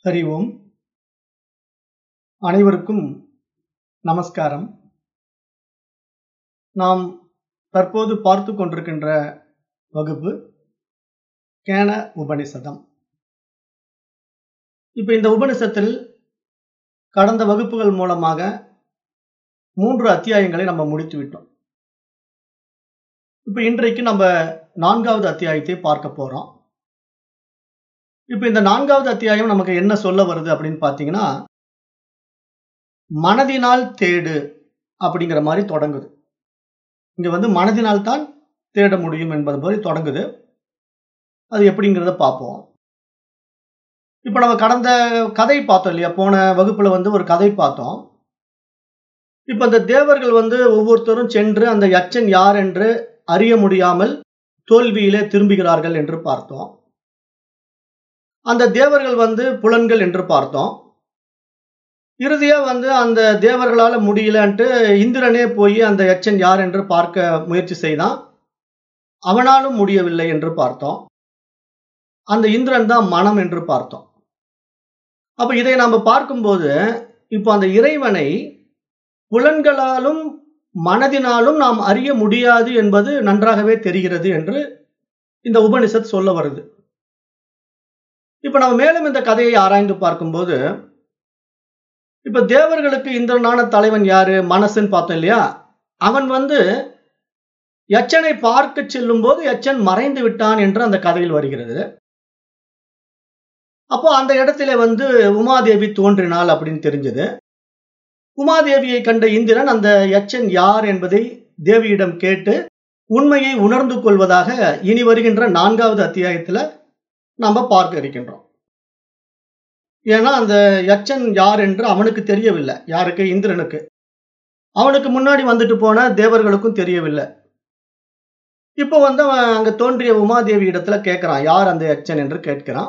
ஹரி ஓம் அனைவருக்கும் நமஸ்காரம் நாம் தற்போது பார்த்து கொண்டிருக்கின்ற வகுப்பு கேன உபனிஷதம் இப்போ இந்த உபனிஷத்தில் கடந்த வகுப்புகள் மூலமாக மூன்று அத்தியாயங்களை நம்ம முடித்து விட்டோம் இப்போ இன்றைக்கு நம்ம நான்காவது அத்தியாயத்தை பார்க்க போறோம் இப்போ இந்த நான்காவது அத்தியாயம் நமக்கு என்ன சொல்ல வருது அப்படின்னு பார்த்தீங்கன்னா மனதினால் தேடு அப்படிங்கிற மாதிரி தொடங்குது இங்க வந்து மனதினால் தான் தேட முடியும் என்பது மாதிரி தொடங்குது அது எப்படிங்கிறத பார்ப்போம் இப்போ நம்ம கடந்த கதை பார்த்தோம் இல்லையா போன வகுப்புல வந்து ஒரு கதை பார்த்தோம் இப்போ அந்த தேவர்கள் வந்து ஒவ்வொருத்தரும் சென்று அந்த யட்சன் யார் என்று அறிய முடியாமல் தோல்வியிலே திரும்புகிறார்கள் என்று பார்த்தோம் அந்த தேவர்கள் வந்து புலன்கள் என்று பார்த்தோம் இறுதியா வந்து அந்த தேவர்களால முடியலன்ட்டு இந்திரனே போய் அந்த யட்சன் யார் என்று பார்க்க முயற்சி செய்தான் அவனாலும் முடியவில்லை என்று பார்த்தோம் அந்த இந்திரன் தான் மனம் என்று பார்த்தோம் அப்ப இதை நாம பார்க்கும்போது இப்போ அந்த இறைவனை புலன்களாலும் மனதினாலும் நாம் அறிய முடியாது என்பது நன்றாகவே தெரிகிறது என்று இந்த உபனிஷத் சொல்ல வருது இப்ப நம்ம மேலும் இந்த கதையை ஆராய்ந்து பார்க்கும்போது இப்ப தேவர்களுக்கு இந்திரனான தலைவன் யாரு மனசுன்னு பார்த்தோம் இல்லையா அவன் வந்து யட்சனை பார்க்க செல்லும் போது யட்சன் மறைந்து விட்டான் என்று அந்த கதையில் வருகிறது அப்போ அந்த இடத்துல வந்து உமாதேவி தோன்றினாள் அப்படின்னு தெரிஞ்சது உமாதேவியை கண்ட இந்திரன் அந்த யட்சன் யார் என்பதை தேவியிடம் கேட்டு உண்மையை உணர்ந்து கொள்வதாக இனி வருகின்ற நான்காவது அத்தியாயத்துல நம்ம பார்க்க இருக்கின்றோம் ஏன்னா அந்த யட்சன் யார் என்று அவனுக்கு தெரியவில்லை யாருக்கு இந்திரனுக்கு அவனுக்கு முன்னாடி வந்துட்டு போன தேவர்களுக்கும் தெரியவில்லை இப்போ வந்து அவன் அங்க தோன்றிய உமாதேவி இடத்துல கேட்கிறான் யார் அந்த யட்சன் என்று கேட்கிறான்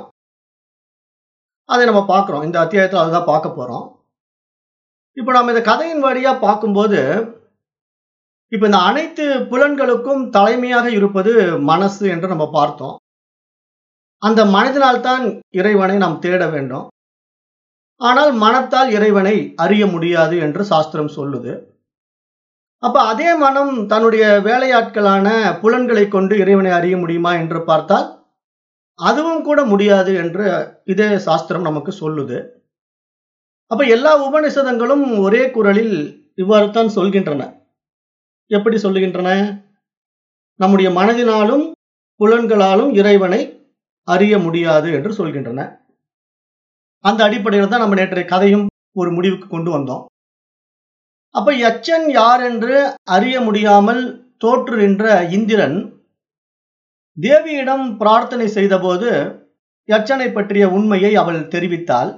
அதை நம்ம பார்க்கிறோம் இந்த அத்தியாயத்தில் அதுதான் பார்க்க போறோம் இப்போ நம்ம இந்த கதையின் வழியா பார்க்கும்போது இப்போ இந்த அனைத்து புலன்களுக்கும் தலைமையாக இருப்பது மனசு என்று நம்ம பார்த்தோம் அந்த மனதினால்தான் இறைவனை நாம் தேட வேண்டும் ஆனால் மனத்தால் இறைவனை அறிய முடியாது என்று சாஸ்திரம் சொல்லுது அப்ப அதே மனம் தன்னுடைய வேலையாட்களான புலன்களை கொண்டு இறைவனை அறிய முடியுமா என்று பார்த்தால் அதுவும் கூட முடியாது என்று இதே சாஸ்திரம் நமக்கு சொல்லுது அப்ப எல்லா உபனிஷதங்களும் ஒரே குரலில் இவ்வாறு தான் சொல்கின்றன எப்படி சொல்லுகின்றன நம்முடைய மனதினாலும் புலன்களாலும் இறைவனை அறிய முடியாது என்று சொல்கின்றன அந்த அடிப்படையில் தான் நம்ம நேற்றைய கதையும் ஒரு முடிவுக்கு கொண்டு வந்தோம் அப்ப யச்சன் யார் என்று அறிய முடியாமல் தோற்று நின்ற இந்திரன் தேவியிடம் பிரார்த்தனை செய்தபோது யட்சனை பற்றிய உண்மையை அவள் தெரிவித்தாள்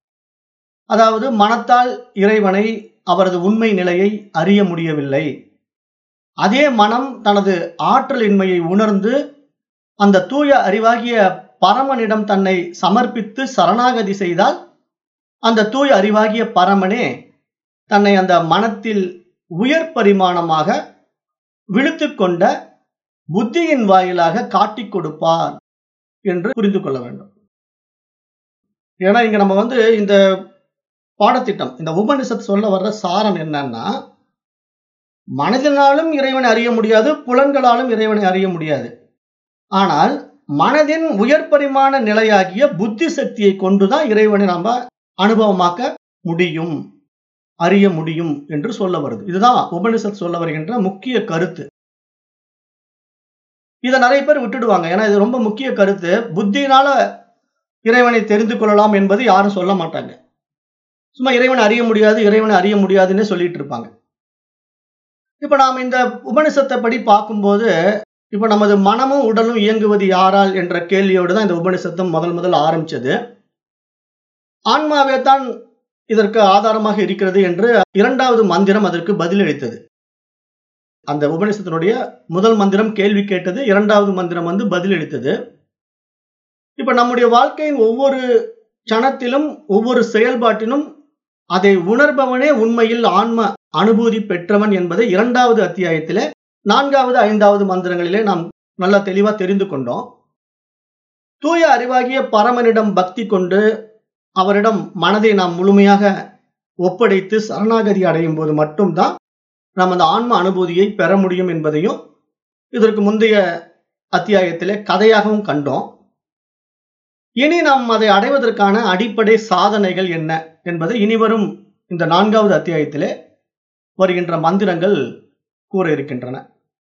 அதாவது மனத்தால் இறைவனை அவரது உண்மை நிலையை அறிய முடியவில்லை அதே மனம் தனது ஆற்றலின்மையை உணர்ந்து அந்த தூய அறிவாகிய பரமனிடம் தன்னை சமர்ப்பித்து சரணாகதி செய்தால் அந்த தூய அறிவாகிய பரமனே தன்னை அந்த மனத்தில் உயர் பரிமாணமாக விழுத்து கொண்ட புத்தியின் வாயிலாக காட்டிக் கொடுப்பார் என்று புரிந்து கொள்ள வேண்டும் ஏன்னா இங்க நம்ம வந்து இந்த பாடத்திட்டம் இந்த உபனிஷத் சொல்ல வர்ற சாரம் என்னன்னா மனதினாலும் இறைவனை அறிய முடியாது புலன்களாலும் இறைவனை அறிய முடியாது ஆனால் மனதின் உயர் பரிமாண நிலையாகிய புத்தி சக்தியை கொண்டுதான் இறைவனை நாம அனுபவமாக்க முடியும் அறிய முடியும் என்று சொல்ல வருது இதுதான் உபனிஷத் சொல்ல வருகின்ற முக்கிய கருத்து இதை நிறைய பேர் விட்டுடுவாங்க ஏன்னா இது ரொம்ப முக்கிய கருத்து புத்தியினால இறைவனை தெரிந்து கொள்ளலாம் என்பது யாரும் சொல்ல மாட்டாங்க சும்மா இறைவனை அறிய முடியாது இறைவனை அறிய முடியாதுன்னு சொல்லிட்டு இருப்பாங்க இப்ப நாம் இந்த உபனிஷத்தை படி பார்க்கும்போது இப்ப நமது மனமும் உடலும் இயங்குவது யாரால் என்ற கேள்வியோடு தான் இந்த உபனிஷத்தம் முதல் முதல் ஆரம்பிச்சது ஆன்மாவே தான் இதற்கு ஆதாரமாக இருக்கிறது என்று இரண்டாவது மந்திரம் அதற்கு பதிலளித்தது அந்த உபனிஷத்தினுடைய முதல் மந்திரம் கேள்வி கேட்டது இரண்டாவது மந்திரம் வந்து பதிலளித்தது இப்ப நம்முடைய வாழ்க்கையின் ஒவ்வொரு கணத்திலும் ஒவ்வொரு செயல்பாட்டிலும் அதை உணர்பவனே உண்மையில் ஆன்ம அனுபூதி பெற்றவன் என்பதை இரண்டாவது அத்தியாயத்திலே நான்காவது ஐந்தாவது மந்திரங்களிலே நாம் நல்லா தெளிவா தெரிந்து கொண்டோம் தூய அறிவாகிய பரமனிடம் பக்தி கொண்டு அவரிடம் மனதை நாம் முழுமையாக ஒப்படைத்து சரணாகதி அடையும் போது மட்டும்தான் நாம் அந்த ஆன்ம அனுபூதியை பெற முடியும் என்பதையும் இதற்கு முந்தைய அத்தியாயத்திலே கதையாகவும் கண்டோம் இனி நாம் அதை அடைவதற்கான அடிப்படை சாதனைகள் என்ன என்பதை இனிவரும் இந்த நான்காவது அத்தியாயத்திலே வருகின்ற மந்திரங்கள் கூற இருக்கின்றன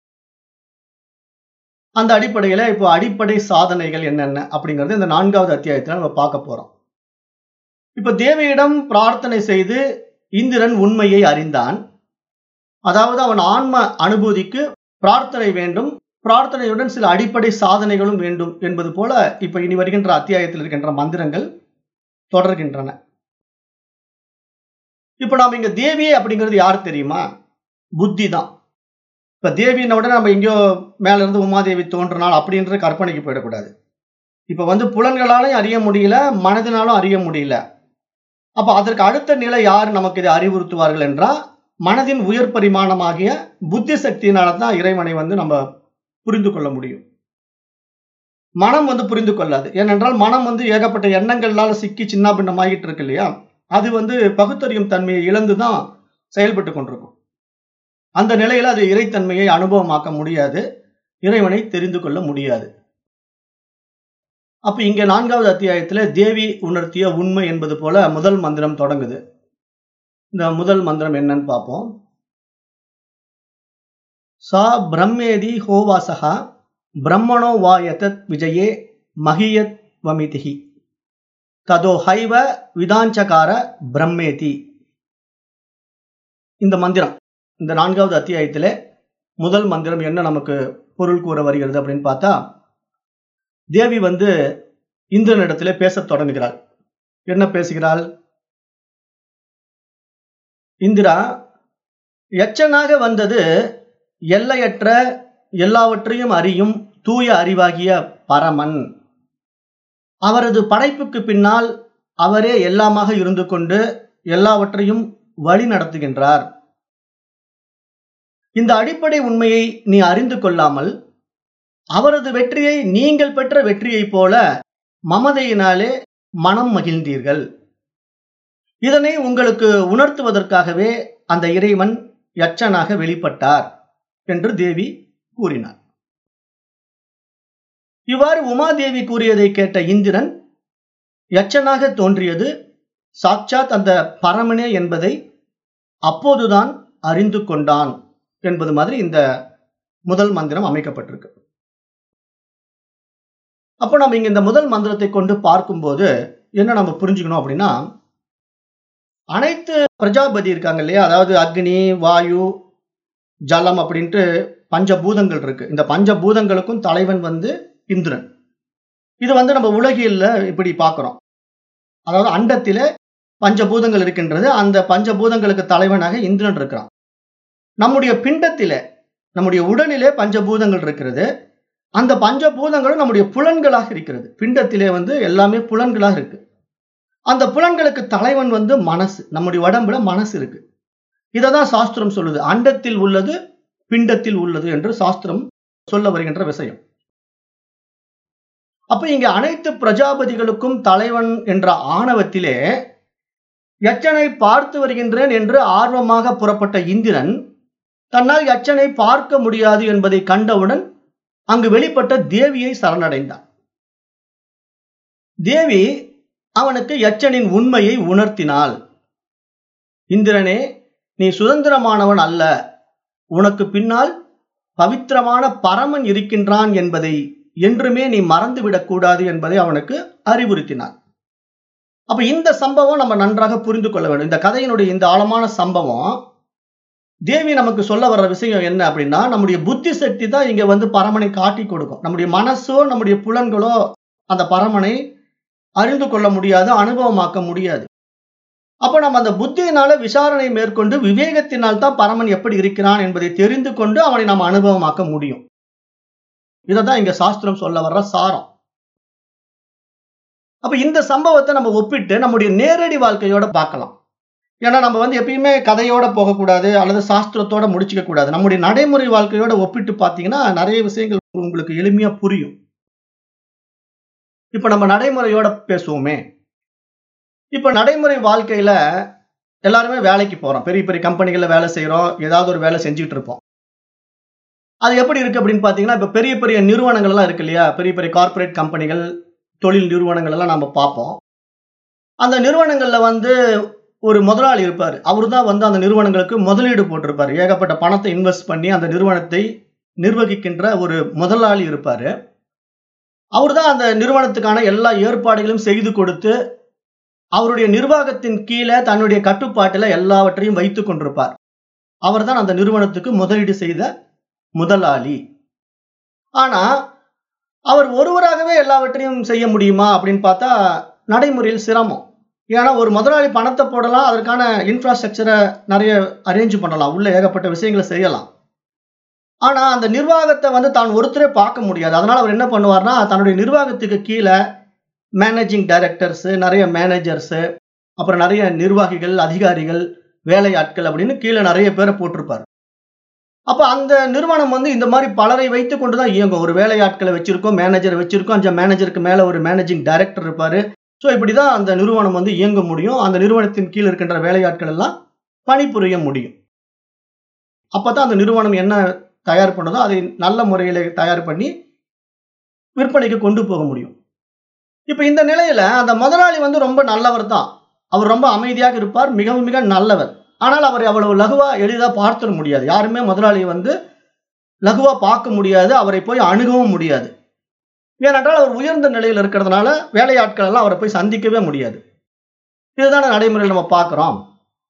அந்த அடிப்படையில இப்போ அடிப்படை சாதனைகள் என்னென்ன அப்படிங்கறது இந்த நான்காவது அத்தியாயத்துல நம்ம பார்க்க போறோம் இப்ப தேவியிடம் பிரார்த்தனை செய்து இந்திரன் உண்மையை அறிந்தான் அதாவது அவன் ஆன்ம அனுபூதிக்கு பிரார்த்தனை வேண்டும் பிரார்த்தனையுடன் சில அடிப்படை சாதனைகளும் வேண்டும் என்பது போல இப்ப இனி வருகின்ற அத்தியாயத்தில் இருக்கின்ற மந்திரங்கள் தொடர்கின்றன இப்ப நாம இங்க தேவி அப்படிங்கிறது யார் தெரியுமா புத்தி தான் இப்ப தேவின உடனே நம்ம எங்கேயோ மேல இருந்து உமாதேவி தோன்றினால் அப்படின்ற கற்பனைக்கு போயிடக்கூடாது இப்ப வந்து புலன்களாலும் அறிய முடியல மனதினாலும் அறிய முடியல அப்ப அதற்கு அடுத்த நிலை யார் நமக்கு இதை அறிவுறுத்துவார்கள் என்றால் மனதின் உயர் பரிமாணமாகிய புத்தி சக்தியினால தான் இறைவனை வந்து நம்ம புரிந்து கொள்ள முடியும் மனம் வந்து புரிந்து கொள்ளாது ஏனென்றால் மனம் வந்து ஏகப்பட்ட எண்ணங்கள்னால சிக்கி சின்ன பின்னமாகிட்டு இருக்கு இல்லையா அது வந்து பகுத்தறியும் தன்மையை இழந்துதான் செயல்பட்டு கொண்டிருக்கும் அந்த நிலையில அது இறைத்தன்மையை அனுபவமாக்க முடியாது இறைவனை தெரிந்து கொள்ள முடியாது அப்ப இங்க நான்காவது அத்தியாயத்துல தேவி உணர்த்திய உண்மை என்பது போல முதல் மந்திரம் தொடங்குது இந்த முதல் மந்திரம் என்னன்னு பார்ப்போம் சா பிரம்மேதி ஹோவாசகா பிரம்மணோ வா யதத் விஜயே மகியத் வமிதிஹி ததோ ஹைவ விதாஞ்சகார பிரம்மேதி இந்த மந்திரம் இந்த நான்காவது அத்தியாயத்திலே முதல் மந்திரம் என்ன நமக்கு பொருள் கூற வருகிறது அப்படின்னு பார்த்தா தேவி வந்து இந்திரனிடத்திலே பேசத் தொடங்குகிறாள் என்ன பேசுகிறாள் இந்திரா எச்சனாக வந்தது எல்லையற்ற எல்லாவற்றையும் அறியும் தூய அறிவாகிய பரமன் அவரது படைப்புக்கு பின்னால் அவரே எல்லாமாக இருந்து கொண்டு எல்லாவற்றையும் வழி நடத்துகின்றார் இந்த அடிப்படை உண்மையை நீ அறிந்து கொள்ளாமல் அவரது வெற்றியை நீங்கள் பெற்ற வெற்றியைப் போல மமதையினாலே மனம் மகிழ்ந்தீர்கள் இதனை உங்களுக்கு உணர்த்துவதற்காகவே அந்த இறைவன் யட்சனாக வெளிப்பட்டார் என்று தேவி கூறினார் இவ்வாறு உமாதேவி கூறியதை கேட்ட இந்திரன் யட்சனாக தோன்றியது சாட்சாத் அந்த பரமனே என்பதை அப்போதுதான் அறிந்து கொண்டான் என்பது மாதிரி இந்த முதல் மந்திரம் அமைக்கப்பட்டிருக்கு அப்போ நம்ம இங்க இந்த முதல் மந்திரத்தை கொண்டு பார்க்கும்போது என்ன நம்ம புரிஞ்சுக்கணும் அப்படின்னா அனைத்து பிரஜாபதி இருக்காங்க இல்லையா அதாவது அக்னி வாயு ஜலம் அப்படின்ட்டு பஞ்சபூதங்கள் இருக்கு இந்த பஞ்சபூதங்களுக்கும் தலைவன் வந்து இந்திரன் இது வந்து நம்ம உலகியல்ல இப்படி பார்க்கிறோம் அதாவது அண்டத்தில பஞ்சபூதங்கள் இருக்கின்றது அந்த பஞ்சபூதங்களுக்கு தலைவனாக இந்திரன் இருக்கிறான் நம்முடைய பிண்டத்தில நம்முடைய உடலிலே பஞ்சபூதங்கள் இருக்கிறது அந்த பஞ்சபூதங்களும் நம்முடைய புலன்களாக இருக்கிறது பிண்டத்திலே வந்து எல்லாமே புலன்களாக இருக்கு அந்த புலன்களுக்கு தலைவன் வந்து மனசு நம்முடைய உடம்புல மனசு இருக்கு இதை தான் சாஸ்திரம் சொல்லுது அண்டத்தில் உள்ளது பிண்டத்தில் உள்ளது என்று சாஸ்திரம் சொல்ல வருகின்ற விஷயம் அப்ப இங்க அனைத்து பிரஜாபதிகளுக்கும் தலைவன் என்ற ஆணவத்திலே யட்சனை பார்த்து வருகின்றேன் என்று ஆர்வமாக புறப்பட்ட இந்திரன் தன்னால் யட்சனை பார்க்க முடியாது என்பதை கண்டவுடன் அங்கு வெளிப்பட்ட தேவியை சரணடைந்தான் தேவி அவனுக்கு யட்சனின் உண்மையை உணர்த்தினாள் இந்திரனே நீ சுதந்திரமானவன் அல்ல உனக்கு பின்னால் பவித்திரமான பரமன் இருக்கின்றான் என்பதை என்றுமே நீ மறந்துவிடக் கூடாது என்பதை அவனுக்கு அறிவுறுத்தினார் அப்ப இந்த சம்பவம் நம்ம நன்றாக புரிந்து கொள்ள வேண்டும் இந்த கதையினுடைய இந்த ஆழமான சம்பவம் தேவி நமக்கு சொல்ல வர்ற விஷயம் என்ன அப்படின்னா நம்முடைய புத்தி சக்தி தான் இங்க வந்து பரமனை காட்டி கொடுக்கும் நம்முடைய மனசோ நம்முடைய புலன்களோ அந்த பரமனை அறிந்து கொள்ள முடியாது அனுபவமாக்க முடியாது அப்ப நம்ம அந்த புத்தியினால விசாரணை மேற்கொண்டு விவேகத்தினால் தான் பரமன் எப்படி இருக்கிறான் என்பதை தெரிந்து கொண்டு அவனை நாம் அனுபவமாக்க முடியும் இதைதான் இங்க சாஸ்திரம் சொல்ல வர்ற சாரம் அப்ப இந்த சம்பவத்தை நம்ம ஒப்பிட்டு நம்முடைய நேரடி வாழ்க்கையோட பார்க்கலாம் ஏன்னா நம்ம வந்து எப்பயுமே கதையோட போகக்கூடாது அல்லது சாஸ்திரத்தோட முடிச்சுக்க கூடாது நம்முடைய நடைமுறை வாழ்க்கையோட ஒப்பிட்டு பார்த்தீங்கன்னா நிறைய விஷயங்கள் உங்களுக்கு எளிமையா புரியும் இப்ப நம்ம நடைமுறையோட பேசுவோமே இப்ப நடைமுறை வாழ்க்கையில எல்லாருமே வேலைக்கு போறோம் பெரிய பெரிய கம்பெனிகள்ல வேலை செய்யறோம் ஏதாவது ஒரு வேலை செஞ்சுட்டு இருப்போம் அது எப்படி இருக்கு அப்படின்னு பாத்தீங்கன்னா இப்ப பெரிய பெரிய நிறுவனங்கள் எல்லாம் இருக்கு இல்லையா பெரிய பெரிய கார்ப்பரேட் கம்பெனிகள் தொழில் நிறுவனங்கள் எல்லாம் நம்ம பார்ப்போம் அந்த நிறுவனங்கள்ல வந்து ஒரு முதலாளி இருப்பார் அவர் தான் வந்து அந்த நிறுவனங்களுக்கு முதலீடு போட்டிருப்பார் ஏகப்பட்ட பணத்தை இன்வெஸ்ட் பண்ணி அந்த நிறுவனத்தை நிர்வகிக்கின்ற ஒரு முதலாளி இருப்பாரு அவர் தான் அந்த நிறுவனத்துக்கான எல்லா ஏற்பாடுகளையும் செய்து கொடுத்து அவருடைய நிர்வாகத்தின் கீழே தன்னுடைய கட்டுப்பாட்டில் எல்லாவற்றையும் வைத்துக் கொண்டிருப்பார் அவர் தான் அந்த நிறுவனத்துக்கு முதலீடு செய்த முதலாளி ஆனா அவர் ஒருவராகவே எல்லாவற்றையும் செய்ய முடியுமா அப்படின்னு பார்த்தா நடைமுறையில் சிரமம் ஏன்னா ஒரு முதலாளி பணத்தை போடலாம் அதற்கான இன்ஃப்ராஸ்ட்ரக்சரை நிறைய அரேஞ்ச் பண்ணலாம் உள்ள ஏகப்பட்ட விஷயங்களை செய்யலாம் ஆனா அந்த நிர்வாகத்தை வந்து தான் ஒருத்தரே பார்க்க முடியாது அதனால அவர் என்ன பண்ணுவார்னா தன்னுடைய நிர்வாகத்துக்கு கீழே மேனேஜிங் டைரக்டர்ஸ் நிறைய மேனேஜர்ஸ் அப்புறம் நிறைய நிர்வாகிகள் அதிகாரிகள் வேலையாட்கள் அப்படின்னு கீழே நிறைய பேரை போட்டிருப்பார் அப்ப அந்த நிறுவனம் வந்து இந்த மாதிரி பலரை வைத்து கொண்டு தான் இயங்கும் ஒரு வேலையாட்களை வச்சிருக்கோம் மேனேஜர் வச்சிருக்கோம் அந்த மேனேஜருக்கு மேல ஒரு மேனேஜிங் டைரக்டர் இருப்பாரு ஸோ இப்படிதான் அந்த நிறுவனம் வந்து இயங்க முடியும் அந்த நிறுவனத்தின் கீழ் இருக்கின்ற வேலையாட்கள் எல்லாம் பணிபுரிய முடியும் அப்பதான் அந்த நிறுவனம் என்ன தயார் பண்ணதோ அதை நல்ல முறையில தயார் பண்ணி விற்பனைக்கு கொண்டு போக முடியும் இப்ப இந்த நிலையில அந்த முதலாளி வந்து ரொம்ப நல்லவர் தான் அவர் ரொம்ப அமைதியாக இருப்பார் மிகவும் மிக நல்லவர் ஆனால் அவரை அவ்வளவு லகுவா எளிதா பார்த்துட முடியாது யாருமே முதலாளியை வந்து லகுவா பார்க்க முடியாது அவரை போய் அணுகவும் முடியாது ஏனென்றால் அவர் உயர்ந்த நிலையில் இருக்கிறதுனால வேலையாட்கள் எல்லாம் அவரை போய் சந்திக்கவே முடியாது இதுதான நடைமுறையில் நம்ம பார்க்கிறோம்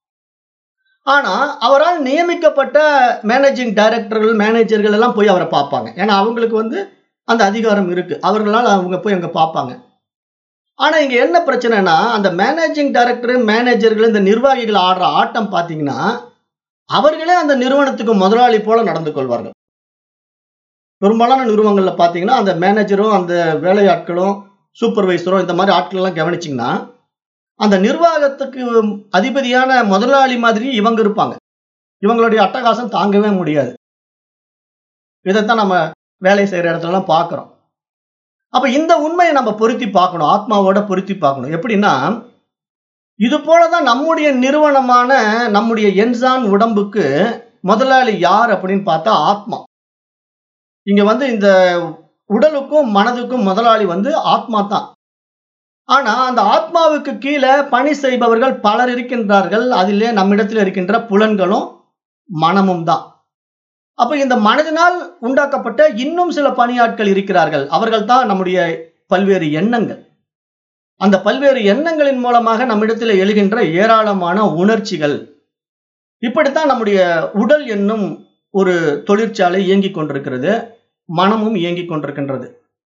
ஆனா அவரால் நியமிக்கப்பட்ட மேனேஜிங் டைரக்டர்கள் மேனேஜர்கள் எல்லாம் போய் அவரை பார்ப்பாங்க ஏன்னா அவங்களுக்கு வந்து அந்த அதிகாரம் இருக்கு அவர்களால் அவங்க போய் அங்க பார்ப்பாங்க ஆனா இங்க என்ன பிரச்சனைனா அந்த மேனேஜிங் டைரக்டர் மேனேஜர்கள் இந்த நிர்வாகிகள் ஆடுற ஆட்டம் பாத்தீங்கன்னா அவர்களே அந்த நிறுவனத்துக்கு முதலாளி போல நடந்து கொள்வார்கள் பெரும்பாலான நிறுவனங்கள்ல பாத்தீங்கன்னா அந்த மேனேஜரும் அந்த வேலையாட்களும் சூப்பர்வைசரும் இந்த மாதிரி ஆட்கள் எல்லாம் கவனிச்சிங்கன்னா அந்த நிர்வாகத்துக்கு அதிபதியான முதலாளி மாதிரி இவங்க இருப்பாங்க இவங்களுடைய அட்டகாசம் தாங்கவே முடியாது இதைத்தான் நம்ம வேலை செய்யற இடத்துல எல்லாம் பார்க்கிறோம் அப்ப இந்த உண்மையை நம்ம பொருத்தி பார்க்கணும் ஆத்மாவோட பொருத்தி பார்க்கணும் எப்படின்னா இது போலதான் நம்முடைய நிறுவனமான நம்முடைய என்சான் உடம்புக்கு முதலாளி யார் அப்படின்னு பார்த்தா ஆத்மா இங்க வந்து இந்த உடலுக்கும் மனதுக்கும் முதலாளி வந்து ஆத்மா தான் ஆனா அந்த ஆத்மாவுக்கு கீழே பணி செய்பவர்கள் பலர் இருக்கின்றார்கள் அதிலே நம்மிடத்தில் இருக்கின்ற புலன்களும் மனமும் தான் அப்ப இந்த மனதினால் உண்டாக்கப்பட்ட இன்னும் சில பணியாட்கள் இருக்கிறார்கள் அவர்கள் தான் நம்முடைய பல்வேறு எண்ணங்கள் அந்த பல்வேறு எண்ணங்களின் மூலமாக நம்மிடத்தில் எழுகின்ற ஏராளமான உணர்ச்சிகள் இப்படித்தான் நம்முடைய உடல் என்னும் ஒரு தொழிற்சாலை இயங்கிக் கொண்டிருக்கிறது மனமும் இயங்கிக் கொண்டிருக்கின்றது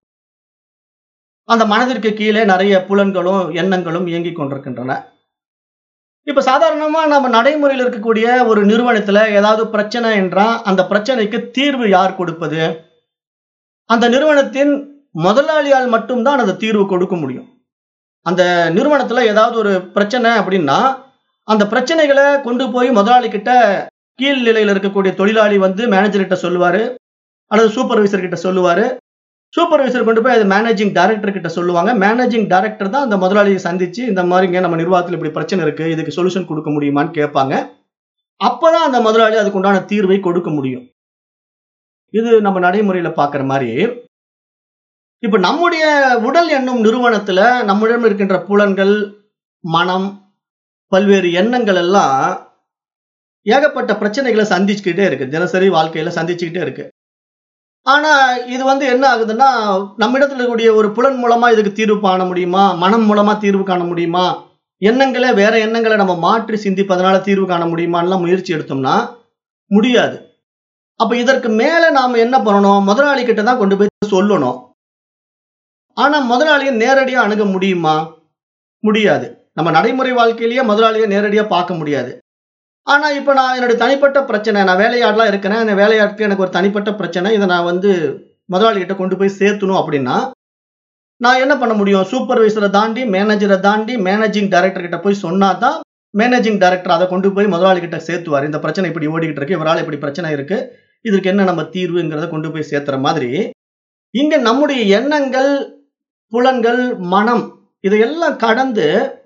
அந்த மனதிற்கு கீழே நிறைய புலன்களும் எண்ணங்களும் இயங்கிக் கொண்டிருக்கின்றன இப்ப சாதாரணமா நம்ம நடைமுறையில் இருக்கக்கூடிய ஒரு நிறுவனத்துல ஏதாவது பிரச்சனை என்றா அந்த பிரச்சனைக்கு தீர்வு யார் கொடுப்பது அந்த நிறுவனத்தின் முதலாளியால் மட்டும்தான் அந்த தீர்வு கொடுக்க முடியும் அந்த நிறுவனத்துல ஏதாவது ஒரு பிரச்சனை அப்படின்னா அந்த பிரச்சனைகளை கொண்டு போய் முதலாளி கிட்ட கீழ் நிலையில் இருக்கக்கூடிய தொழிலாளி வந்து மேனேஜர் கிட்ட சொல்லுவாரு அல்லது சூப்பர்வைசர் கிட்ட சொல்லுவாரு சூப்பர்வைசர் கொண்டு போய் அது மேனேஜிங் டைரக்டர் கிட்ட சொல்லுவாங்க மேனேஜிங் டைரக்டர் தான் அந்த முதலாளியை சந்திச்சு இந்த மாதிரிங்க நம்ம நிர்வாகத்தில் இப்படி பிரச்சனை இருக்கு இதுக்கு சொல்யூஷன் கொடுக்க முடியுமான்னு கேட்பாங்க அப்பதான் அந்த முதலாளி அதுக்கு உண்டான தீர்வை கொடுக்க முடியும் இது நம்ம நடைமுறையில பாக்குற மாதிரி இப்ப நம்முடைய உடல் என்னும் நிறுவனத்துல நம்மிடம் இருக்கின்ற புலன்கள் மனம் பல்வேறு எண்ணங்கள் எல்லாம் ஏகப்பட்ட பிரச்சனைகளை சந்திச்சுக்கிட்டே இருக்கு தினசரி வாழ்க்கையில சந்திச்சுக்கிட்டே இருக்கு ஆனா இது வந்து என்ன ஆகுதுன்னா நம்மிடத்துல இருக்கக்கூடிய ஒரு புலன் மூலமா இதுக்கு தீர்வு காண முடியுமா மனம் மூலமா தீர்வு காண முடியுமா எண்ணங்களை வேற எண்ணங்களை நம்ம மாற்றி சிந்திப்பதனால தீர்வு காண முடியுமான்லாம் முயற்சி எடுத்தோம்னா முடியாது அப்ப இதற்கு மேல நாம என்ன பண்ணணும் முதலாளி கிட்ட தான் கொண்டு போய் சொல்லணும் ஆனா முதலாளியை நேரடியா அணுக முடியுமா முடியாது நம்ம நடைமுறை வாழ்க்கையிலேயே முதலாளியை நேரடியா பார்க்க முடியாது ஆனா இப்ப நான் என்னுடைய தனிப்பட்ட பிரச்சனை நான் வேலையாடலாம் இருக்கிறேன் அந்த வேலையாட்க்கு எனக்கு ஒரு தனிப்பட்ட பிரச்சனை இதை நான் வந்து முதலாளி கிட்ட கொண்டு போய் சேர்த்தணும் அப்படின்னா நான் என்ன பண்ண முடியும் சூப்பர்வைசரை தாண்டி மேனேஜரை தாண்டி மேனேஜிங் டைரக்டர் கிட்ட போய் சொன்னா தான் மேனேஜிங் டைரக்டர் அதை கொண்டு போய் முதலாளி கிட்ட சேர்த்துவார் இந்த பிரச்சனை இப்படி ஓடிக்கிட்டு இருக்கு இவரால் இப்படி பிரச்சனை இருக்கு இதற்கு என்ன நம்ம தீர்வுங்கிறத கொண்டு போய் சேர்த்துற மாதிரி இங்க நம்முடைய எண்ணங்கள் புலன்கள் மனம் இதையெல்லாம் கடந்து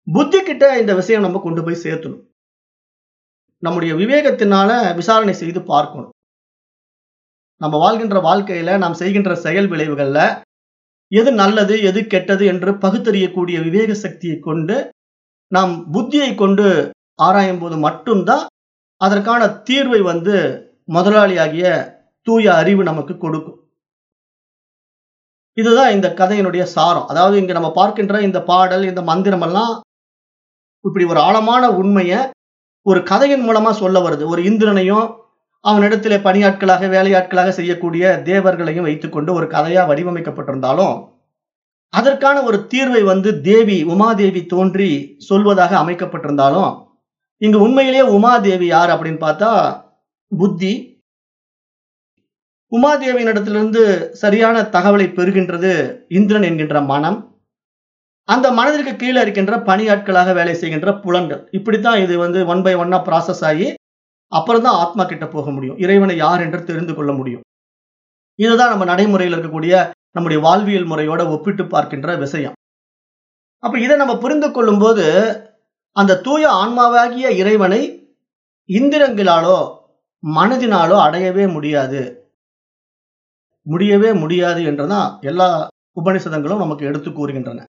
புத்தி கிட்ட இந்த விஷயம் நம்ம கொண்டு போய் சேர்த்தணும் நம்முடைய விவேகத்தினால விசாரணை செய்து பார்க்கணும் நம்ம வாழ்கின்ற வாழ்க்கையில நாம் செய்கின்ற செயல் விளைவுகள்ல எது நல்லது எது கெட்டது என்று பகுத்தறியக்கூடிய விவேக சக்தியை கொண்டு நாம் புத்தியை கொண்டு ஆராயும் போது மட்டும்தான் அதற்கான தீர்வை வந்து முதலாளியாகிய தூய அறிவு நமக்கு கொடுக்கும் இதுதான் இந்த கதையினுடைய சாரம் அதாவது இங்க நம்ம பார்க்கின்ற இந்த பாடல் இந்த மந்திரம் எல்லாம் இப்படி ஒரு ஆழமான உண்மையை ஒரு கதையின் மூலமா சொல்ல வருது ஒரு இந்திரனையும் அவனிடத்திலே பணியாட்களாக வேலையாட்களாக செய்யக்கூடிய தேவர்களையும் வைத்துக்கொண்டு ஒரு கதையா வடிவமைக்கப்பட்டிருந்தாலும் அதற்கான ஒரு தீர்வை வந்து தேவி உமாதேவி தோன்றி சொல்வதாக அமைக்கப்பட்டிருந்தாலும் இங்கு உண்மையிலேயே உமாதேவி யார் அப்படின்னு பார்த்தா புத்தி உமாதேவியினிடத்திலிருந்து சரியான தகவலை பெறுகின்றது இந்திரன் என்கின்ற மனம் அந்த மனதிற்கு கீழே இருக்கின்ற பணியாட்களாக வேலை செய்கின்ற புலன்கள் இப்படித்தான் இது வந்து ஒன் பை ஒன்னா ப்ராசஸ் ஆகி அப்புறம் தான் ஆத்மா கிட்ட போக முடியும் இறைவனை யார் என்று தெரிந்து கொள்ள முடியும் இதுதான் நம்ம நடைமுறையில் இருக்கக்கூடிய நம்முடைய வாழ்வியல் முறையோட ஒப்பிட்டு பார்க்கின்ற விஷயம் அப்ப இதை நம்ம புரிந்து கொள்ளும் போது அந்த தூய ஆன்மாவாகிய இறைவனை இந்திரங்களாலோ மனதினாலோ அடையவே முடியாது முடியவே முடியாது என்றுதான் எல்லா உபனிஷதங்களும் நமக்கு எடுத்து கூறுகின்றன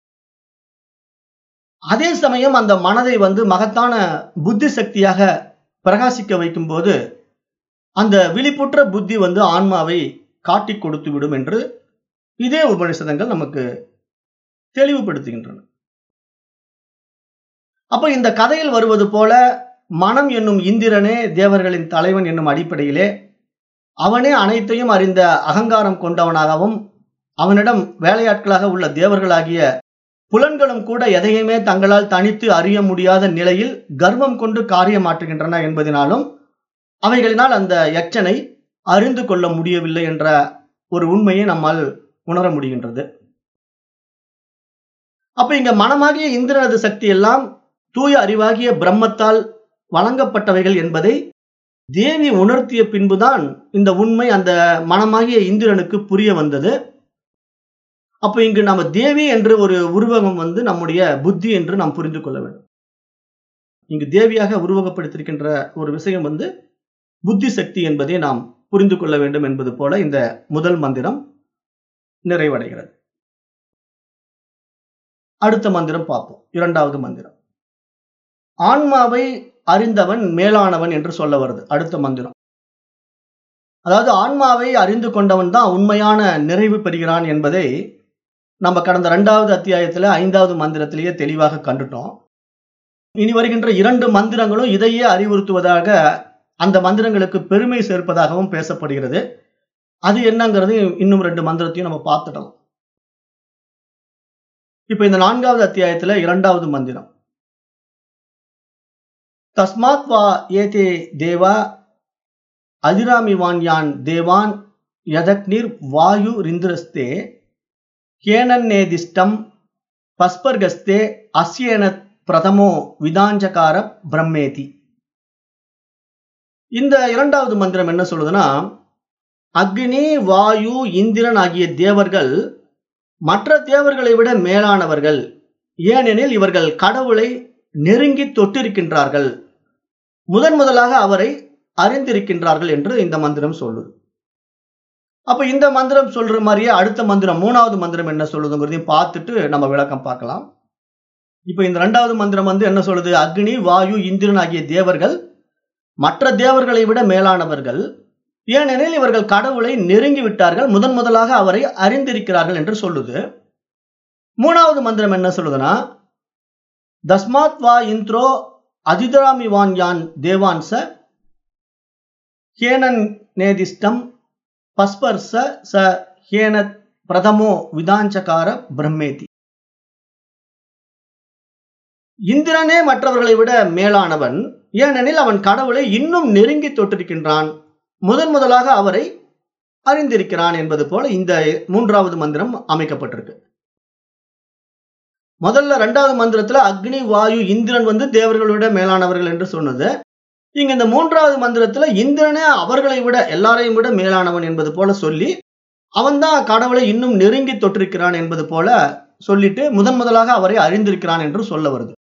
அதே சமயம் அந்த மனதை வந்து மகத்தான புத்தி சக்தியாக பிரகாசிக்க வைக்கும் போது அந்த விழிப்புற்ற புத்தி வந்து ஆன்மாவை காட்டி கொடுத்து விடும் என்று இதே உபனிஷதங்கள் நமக்கு தெளிவுபடுத்துகின்றன அப்ப இந்த கதையில் வருவது போல மனம் என்னும் இந்திரனே தேவர்களின் தலைவன் என்னும் அடிப்படையிலே அவனே அனைத்தையும் அறிந்த அகங்காரம் கொண்டவனாகவும் அவனிடம் வேலையாட்களாக உள்ள தேவர்களாகிய புலன்களும் கூட எதையுமே தங்களால் தனித்து அறிய முடியாத நிலையில் கர்வம் கொண்டு காரியமாற்றுகின்றன என்பதனாலும் அவைகளினால் அந்த யட்சனை அறிந்து கொள்ள முடியவில்லை என்ற ஒரு உண்மையை நம்மால் உணர முடிகின்றது அப்ப இங்க மனமாகிய இந்திரனது சக்தி எல்லாம் தூய அறிவாகிய பிரம்மத்தால் வழங்கப்பட்டவைகள் என்பதை தேவி உணர்த்திய பின்புதான் இந்த உண்மை அந்த மனமாகிய இந்திரனுக்கு புரிய வந்தது அப்ப இங்கு நம்ம தேவி என்று ஒரு உருவகம் வந்து நம்முடைய புத்தி என்று நாம் புரிந்து கொள்ள வேண்டும் இங்கு தேவியாக உருவகப்படுத்திருக்கின்ற ஒரு விஷயம் வந்து புத்தி சக்தி என்பதை நாம் புரிந்து கொள்ள வேண்டும் என்பது போல இந்த முதல் மந்திரம் நிறைவடைகிறது அடுத்த மந்திரம் பார்ப்போம் இரண்டாவது மந்திரம் ஆன்மாவை அறிந்தவன் மேலானவன் என்று சொல்ல வருது அடுத்த மந்திரம் அதாவது ஆன்மாவை அறிந்து கொண்டவன் தான் உண்மையான நிறைவு பெறுகிறான் என்பதை நம்ம கடந்த இரண்டாவது அத்தியாயத்துல ஐந்தாவது மந்திரத்திலேயே தெளிவாக கண்டுட்டோம் இனி வருகின்ற இரண்டு மந்திரங்களும் இதையே அறிவுறுத்துவதாக அந்த மந்திரங்களுக்கு பெருமை சேர்ப்பதாகவும் பேசப்படுகிறது அது என்னங்கிறது இன்னும் ரெண்டு மந்திரத்தையும் நம்ம பார்த்துட்டோம் இப்ப இந்த நான்காவது அத்தியாயத்துல இரண்டாவது மந்திரம் தஸ்மாத் வா ஏதே தேவா அதிராமிவான்யான் தேவான் யதக்னிர் வாயு ரிந்திரஸ்தே கேனன்னேதிஷ்டம் பஸ்பர்கஸ்தே அஸ்யேன பிரதமோ விதாஞ்சகார பிரம்மேதி இந்த இரண்டாவது மந்திரம் என்ன சொல்லுதுன்னா அக்னி வாயு இந்திரன் ஆகிய தேவர்கள் மற்ற தேவர்களை விட மேலானவர்கள் ஏனெனில் இவர்கள் கடவுளை நெருங்கி தொட்டிருக்கின்றார்கள் முதன் முதலாக அவரை அறிந்திருக்கின்றார்கள் என்று இந்த மந்திரம் சொல்லுது அப்ப இந்த மந்திரம் சொல்ற மாதிரியே அடுத்த மந்திரம் மூணாவது மந்திரம் என்ன சொல்லுதுங்கிறதையும் பார்த்துட்டு நம்ம விளக்கம் பார்க்கலாம் இப்ப இந்த ரெண்டாவது மந்திரம் வந்து என்ன சொல்லுது அக்னி வாயு இந்திரன் ஆகிய தேவர்கள் மற்ற தேவர்களை விட மேலானவர்கள் ஏனெனில் இவர்கள் கடவுளை நெருங்கி விட்டார்கள் முதன் முதலாக அவரை அறிந்திருக்கிறார்கள் என்று சொல்லுது மூணாவது மந்திரம் என்ன சொல்லுதுன்னா தஸ்மாத் வா இந்த்ரோ அதிதராமிவான் யான் தேவான்ச ஹேனன் நேதிஷ்டம் பஸ்பர்ச ச ஹேன பிரதமோ விதாஞ்சகார பிரம்மேதி இந்திரனே மற்றவர்களை விட மேலானவன் ஏனெனில் அவன் கடவுளை இன்னும் நெருங்கி தொட்டிருக்கின்றான் முதன் முதலாக அவரை அறிந்திருக்கிறான் என்பது போல இந்த மூன்றாவது மந்திரம் அமைக்கப்பட்டிருக்கு முதல்ல ரெண்டாவது மந்திரத்துல அக்னி வாயு இந்திரன் வந்து தேவர்களோட மேலானவர்கள் என்று சொன்னது இங்க இந்த மூன்றாவது மந்திரத்துல இந்திரனே அவர்களை விட எல்லாரையும் விட மேலானவன் என்பது போல சொல்லி அவன்தான் கடவுளை இன்னும் நெருங்கி தொற்றிருக்கிறான் என்பது போல சொல்லிட்டு முதன் முதலாக அவரை அறிந்திருக்கிறான் என்று சொல்ல வருது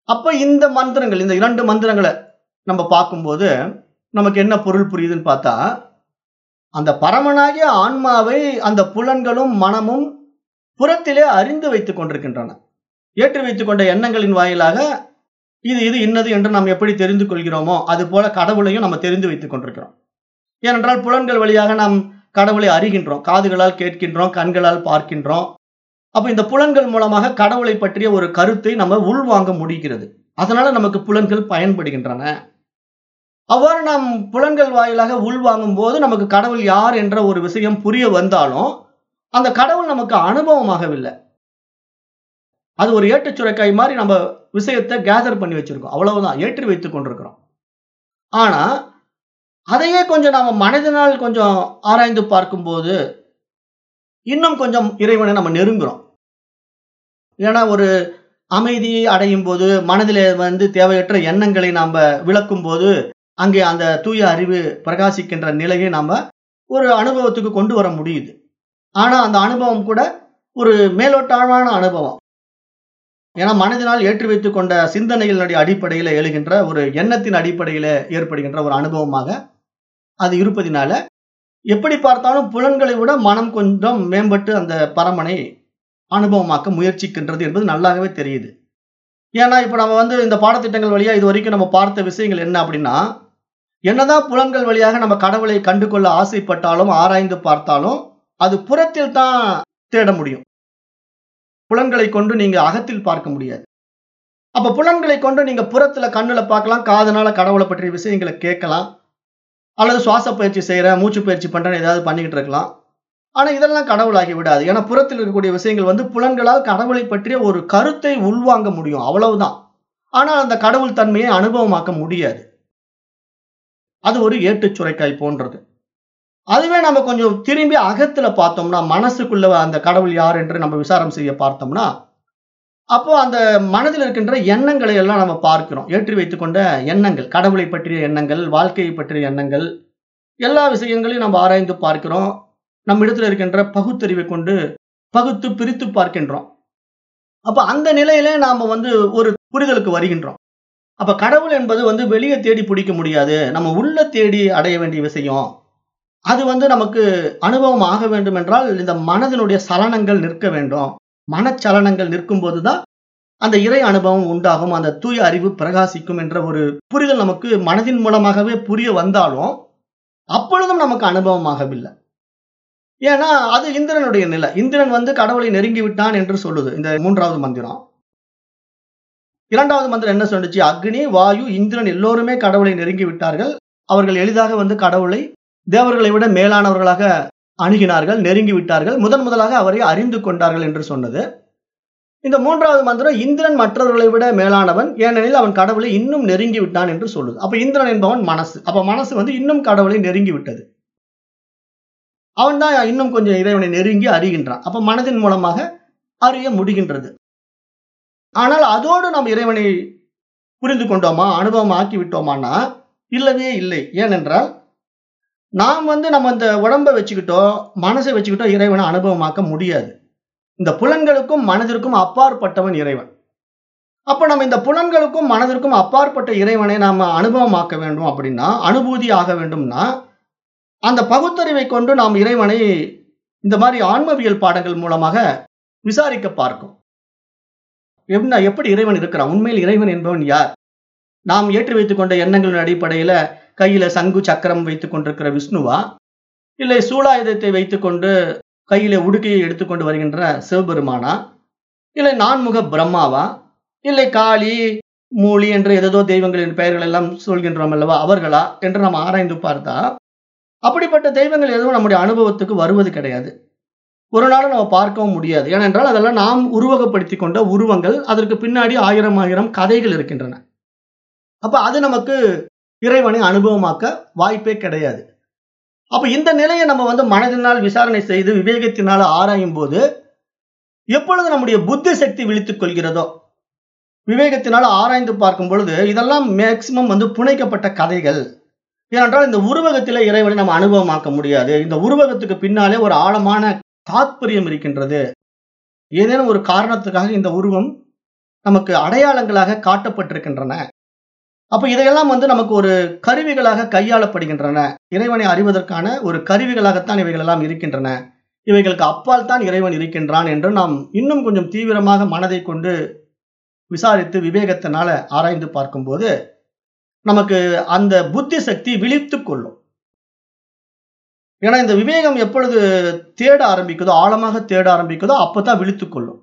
அப்ப இந்த மந்திரங்கள் இந்த இரண்டு மந்திரங்களை நம்ம பார்க்கும்போது நமக்கு என்ன பொருள் புரியுதுன்னு பார்த்தா அந்த பரமனாகிய ஆன்மாவை அந்த புலன்களும் மனமும் புறத்திலே அறிந்து வைத்துக் கொண்டிருக்கின்றன ஏற்றி வைத்துக் கொண்ட எண்ணங்களின் வாயிலாக இது இது இன்னது என்று நாம் எப்படி தெரிந்து கொள்கிறோமோ அது போல கடவுளையும் நம்ம தெரிந்து வைத்துக் கொண்டிருக்கிறோம் ஏனென்றால் புலன்கள் வழியாக நாம் கடவுளை அறிகின்றோம் காதுகளால் கேட்கின்றோம் கண்களால் பார்க்கின்றோம் அப்ப இந்த புலன்கள் மூலமாக கடவுளை பற்றிய ஒரு கருத்தை நம்ம உள்வாங்க முடிகிறது அதனால நமக்கு புலன்கள் பயன்படுகின்றன அவ்வாறு நாம் புலன்கள் வாயிலாக உள்வாங்கும் போது நமக்கு கடவுள் யார் என்ற ஒரு விஷயம் புரிய வந்தாலும் அந்த கடவுள் நமக்கு அனுபவமாகவில்லை அது ஒரு ஏட்டுச் சுரைக்காய் மாதிரி நம்ம விஷயத்தை கேதர் பண்ணி வச்சிருக்கோம் அவ்வளவுதான் ஏற்றி வைத்துக் கொண்டிருக்கிறோம் ஆனா அதையே கொஞ்சம் நாம மனதினால் கொஞ்சம் ஆராய்ந்து பார்க்கும்போது இன்னும் கொஞ்சம் இறைவனை நம்ம நெருங்குறோம் ஏன்னா ஒரு அமைதி அடையும் போது மனதில் வந்து தேவையற்ற எண்ணங்களை நாம விளக்கும் போது அங்கே அந்த தூய அறிவு பிரகாசிக்கின்ற நிலையை நாம ஒரு அனுபவத்துக்கு கொண்டு வர முடியுது ஆனா அந்த அனுபவம் கூட ஒரு மேலோட்டமான அனுபவம் ஏன்னா மனதினால் ஏற்றி வைத்துக் கொண்ட சிந்தனைகளினுடைய அடிப்படையில் எழுகின்ற ஒரு எண்ணத்தின் அடிப்படையில் ஏற்படுகின்ற ஒரு அனுபவமாக அது இருப்பதினால எப்படி பார்த்தாலும் புலன்களை விட மனம் கொஞ்சம் மேம்பட்டு அந்த பரமனை அனுபவமாக்க முயற்சிக்கின்றது என்பது நல்லாகவே தெரியுது ஏன்னா இப்ப நம்ம வந்து இந்த பாடத்திட்டங்கள் வழியா இது வரைக்கும் நம்ம பார்த்த விஷயங்கள் என்ன அப்படின்னா என்னதான் புலன்கள் வழியாக நம்ம கடவுளை கண்டு கொள்ள ஆசைப்பட்டாலும் ஆராய்ந்து பார்த்தாலும் அது புறத்தில் தான் தேட முடியும் புலன்களை கொண்டு நீங்க அகத்தில் பார்க்க முடியாது அப்ப புலன்களை கொண்டு நீங்க புறத்துல கண்ணுல பார்க்கலாம் காதனால கடவுளை பற்றிய விஷயங்களை கேட்கலாம் அல்லது சுவாச பயிற்சி செய்யறேன் மூச்சு பயிற்சி பண்றேன் ஏதாவது பண்ணிக்கிட்டு இருக்கலாம் ஆனா இதெல்லாம் கடவுளாகி விடாது ஏன்னா புறத்தில் இருக்கக்கூடிய விஷயங்கள் வந்து புலன்களால் கடவுளை பற்றிய ஒரு கருத்தை உள்வாங்க முடியும் அவ்வளவுதான் ஆனால் அந்த கடவுள் தன்மையை அனுபவமாக்க முடியாது அது ஒரு ஏட்டுச் சுரைக்காய் போன்றது அதுவே நம்ம கொஞ்சம் திரும்பி அகத்துல பார்த்தோம்னா மனசுக்குள்ள அந்த கடவுள் யார் என்று நம்ம விசாரம் செய்ய பார்த்தோம்னா அப்போ அந்த மனதில் இருக்கின்ற எண்ணங்களை எல்லாம் நம்ம பார்க்கிறோம் ஏற்றி வைத்துக்கொண்ட எண்ணங்கள் கடவுளை பற்றிய எண்ணங்கள் வாழ்க்கையை பற்றிய எண்ணங்கள் எல்லா விஷயங்களையும் நம்ம ஆராய்ந்து பார்க்கிறோம் நம்ம இடத்துல இருக்கின்ற பகுத்தறிவை கொண்டு பகுத்து பிரித்து பார்க்கின்றோம் அப்ப அந்த நிலையிலே நாம வந்து ஒரு புரிதலுக்கு வருகின்றோம் அப்ப கடவுள் என்பது வந்து வெளியே தேடி பிடிக்க முடியாது நம்ம உள்ள தேடி அடைய வேண்டிய விஷயம் அது வந்து நமக்கு அனுபவம் ஆக வேண்டும் என்றால் இந்த மனதினுடைய சலனங்கள் நிற்க வேண்டும் மனச்சலனங்கள் நிற்கும் போதுதான் அந்த இறை அனுபவம் உண்டாகும் அந்த தூய அறிவு பிரகாசிக்கும் என்ற ஒரு புரிதல் நமக்கு மனதின் மூலமாகவே புரிய வந்தாலும் அப்பொழுதும் நமக்கு அனுபவமாகவில்லை ஏன்னா அது இந்திரனுடைய நிலை இந்திரன் வந்து கடவுளை நெருங்கி விட்டான் என்று சொல்லுது இந்த மூன்றாவது மந்திரம் இரண்டாவது மந்திரம் என்ன சொல்லுச்சு அக்னி வாயு இந்திரன் எல்லோருமே கடவுளை நெருங்கி விட்டார்கள் அவர்கள் எளிதாக வந்து கடவுளை தேவர்களை விட மேலானவர்களாக அணுகினார்கள் நெருங்கி விட்டார்கள் முதன் முதலாக அவரை அறிந்து கொண்டார்கள் என்று சொன்னது இந்த மூன்றாவது மந்திரம் இந்திரன் மற்றவர்களை விட மேலானவன் ஏனெனில் அவன் கடவுளை இன்னும் நெருங்கி விட்டான் என்று சொல்லுது அப்ப இந்திரன் என்பவன் மனசு அப்ப மனசு வந்து இன்னும் கடவுளை நெருங்கி விட்டது அவன் தான் இன்னும் கொஞ்சம் இறைவனை நெருங்கி அறிகின்றான் அப்ப மனதின் மூலமாக அறிய முடிகின்றது ஆனால் அதோடு நாம் இறைவனை புரிந்து கொண்டோமா அனுபவம் ஆக்கி விட்டோமானா இல்லவே இல்லை ஏனென்றால் நாம் வந்து நம்ம இந்த உடம்பை வச்சுக்கிட்டோ மனசை வச்சுக்கிட்டோ இறைவனை அனுபவமாக்க முடியாது இந்த புலன்களுக்கும் மனதிற்கும் அப்பாற்பட்டவன் இறைவன் அப்ப நம்ம இந்த புலன்களுக்கும் மனதிற்கும் அப்பாற்பட்ட இறைவனை நாம அனுபவமாக்க வேண்டும் அப்படின்னா அனுபூதி ஆக வேண்டும்னா அந்த பகுத்தறிவை கொண்டு நாம் இறைவனை இந்த மாதிரி ஆன்மவியல் பாடங்கள் மூலமாக விசாரிக்க பார்க்கும் என்ன எப்படி இறைவன் இருக்கிறான் உண்மையில் இறைவன் என்பவன் யார் நாம் ஏற்றி வைத்துக் கொண்ட எண்ணங்களின் அடிப்படையில கையில சங்கு சக்கரம் வைத்துக் கொண்டிருக்கிற விஷ்ணுவா இல்லை சூலாயுதத்தை வைத்துக்கொண்டு கையில உடுக்கையை எடுத்துக்கொண்டு வருகின்ற சிவபெருமானா இல்லை நான்முக பிரம்மாவா இல்லை காளி மூலி என்ற ஏதோ தெய்வங்களின் பெயர்கள் எல்லாம் சொல்கின்றோம் அல்லவா அவர்களா என்று நாம் ஆராய்ந்து பார்த்தா அப்படிப்பட்ட தெய்வங்கள் எதுவும் நம்முடைய அனுபவத்துக்கு வருவது கிடையாது ஒரு நாளும் நம்ம பார்க்கவும் முடியாது ஏனென்றால் அதெல்லாம் நாம் உருவகப்படுத்தி கொண்ட உருவங்கள் அதற்கு பின்னாடி ஆயிரம் ஆயிரம் கதைகள் இருக்கின்றன அப்ப அது நமக்கு இறைவனை அனுபவமாக்க வாய்ப்பே கிடையாது அப்ப இந்த நிலையை நம்ம வந்து மனதினால் விசாரணை செய்து விவேகத்தினால் ஆராயும் போது எப்பொழுது நம்முடைய புத்தி சக்தி விழித்துக் கொள்கிறதோ விவேகத்தினால் ஆராய்ந்து பார்க்கும் பொழுது இதெல்லாம் மேக்சிமம் வந்து புனைக்கப்பட்ட கதைகள் ஏனென்றால் இந்த உருவகத்தில இறைவனை நம்ம அனுபவமாக்க முடியாது இந்த உருவகத்துக்கு பின்னாலே ஒரு ஆழமான தாத்பரியம் இருக்கின்றது ஏதேனும் ஒரு காரணத்துக்காக இந்த உருவம் நமக்கு அடையாளங்களாக காட்டப்பட்டிருக்கின்றன அப்ப இதையெல்லாம் வந்து நமக்கு ஒரு கருவிகளாக கையாளப்படுகின்றன இறைவனை அறிவதற்கான ஒரு கருவிகளாகத்தான் இவைகள் எல்லாம் இருக்கின்றன இவைகளுக்கு அப்பால் தான் இறைவன் இருக்கின்றான் என்று நாம் இன்னும் கொஞ்சம் தீவிரமாக மனதை கொண்டு விசாரித்து விவேகத்தினால ஆராய்ந்து பார்க்கும்போது நமக்கு அந்த புத்தி சக்தி விழித்து கொள்ளும் ஏன்னா இந்த விவேகம் எப்பொழுது தேட ஆரம்பிக்குதோ ஆழமாக தேட ஆரம்பிக்குதோ அப்பதான் விழித்து கொள்ளும்